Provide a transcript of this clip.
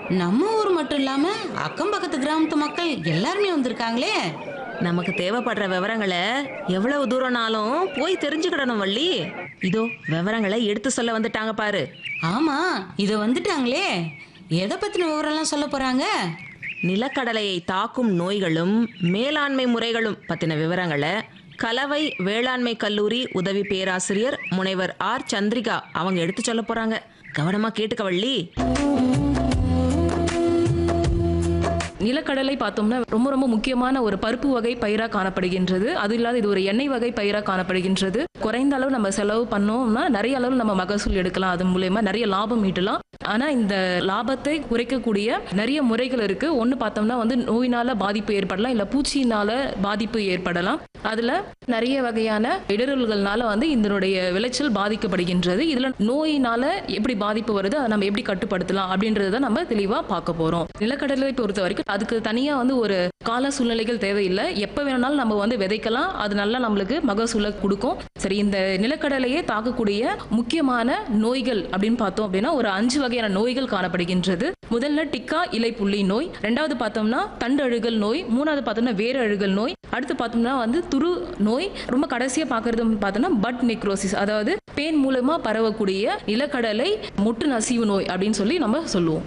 நம்ம ஊர் மட்டும் இல்லாம அக்கம் பக்கத்து கிராமத்து மக்கள் எல்லாருமே வந்திருக்காங்களே நமக்கு தேவைப்படுற விவரங்களை எவ்வளவு தூரம்னாலும் போய் தெரிஞ்சுக்கிடணும் வள்ளி இதோ விவரங்களை எடுத்து சொல்ல வந்துட்டாங்க பாரு ஆமா இத வந்துட்டாங்களே எதை பத்தின விவரம்லாம் சொல்ல போறாங்க நிலக்கடலையை தாக்கும் நோய்களும் மேலாண்மை முறைகளும் பத்தின விவரங்களை கலவை வேளாண்மை கல்லூரி உதவி பேராசிரியர் முனைவர் ஆர் சந்திரிகா அவங்க எடுத்து சொல்ல போறாங்க கவனமா கேட்டுக்க வள்ளி நிலக்கடலை பார்த்தோம்னா ரொம்ப ரொம்ப முக்கியமான ஒரு பருப்பு வகை பயிராக காணப்படுகின்றது அது இல்லாத இது ஒரு எண்ணெய் வகை பயிராக காணப்படுகின்றது குறைந்த அளவு நம்ம செலவு பண்ணோம்னா நிறைய அளவு நம்ம மகசூல் எடுக்கலாம் அது மூலயமா நிறைய லாபம் ஈட்டலாம் ஆனா இந்த லாபத்தை குறைக்கக்கூடிய நிறைய முறைகள் இருக்கு ஒன்னு பார்த்தோம்னா வந்து நோயினால பாதிப்பு ஏற்படலாம் இல்ல பூச்சியினால பாதிப்பு ஏற்படலாம் அதுல நிறைய வகையான இடரல்கள்னால வந்து இதனுடைய விளைச்சல் பாதிக்கப்படுகின்றது இதுல நோயினால எப்படி பாதிப்பு வருது அதை நம்ம எப்படி கட்டுப்படுத்தலாம் அப்படின்றத நம்ம தெளிவா பார்க்க போறோம் நிலக்கடலை பொறுத்த வரைக்கும் அதுக்கு தனியா வந்து ஒரு கால சூழ்நிலைகள் தேவையில்லை எப்ப வேணும்னாலும் நம்ம வந்து விதைக்கலாம் அது நல்லா நம்மளுக்கு மகசூலை கொடுக்கும் சரி இந்த நிலக்கடலையே தாக்கக்கூடிய முக்கியமான நோய்கள் அப்படின்னு பார்த்தோம் அப்படின்னா ஒரு அஞ்சு வகையான நோய்கள் காணப்படுகின்றது முதல்ல டிக்கா இலை புள்ளி நோய் ரெண்டாவது பார்த்தோம்னா தண்டு அழுகல் நோய் மூணாவது பார்த்தோம்னா வேறு அழுகல் நோய் அடுத்து பார்த்தோம்னா வந்து துரு நோய் ரொம்ப கடைசியா பார்க்கறது பார்த்தோம்னா பட் நெக்ரோசிஸ் அதாவது பேன் மூலமா பரவக்கூடிய நிலக்கடலை முட்டு நசிவு நோய் அப்படின்னு சொல்லி நம்ம சொல்லுவோம்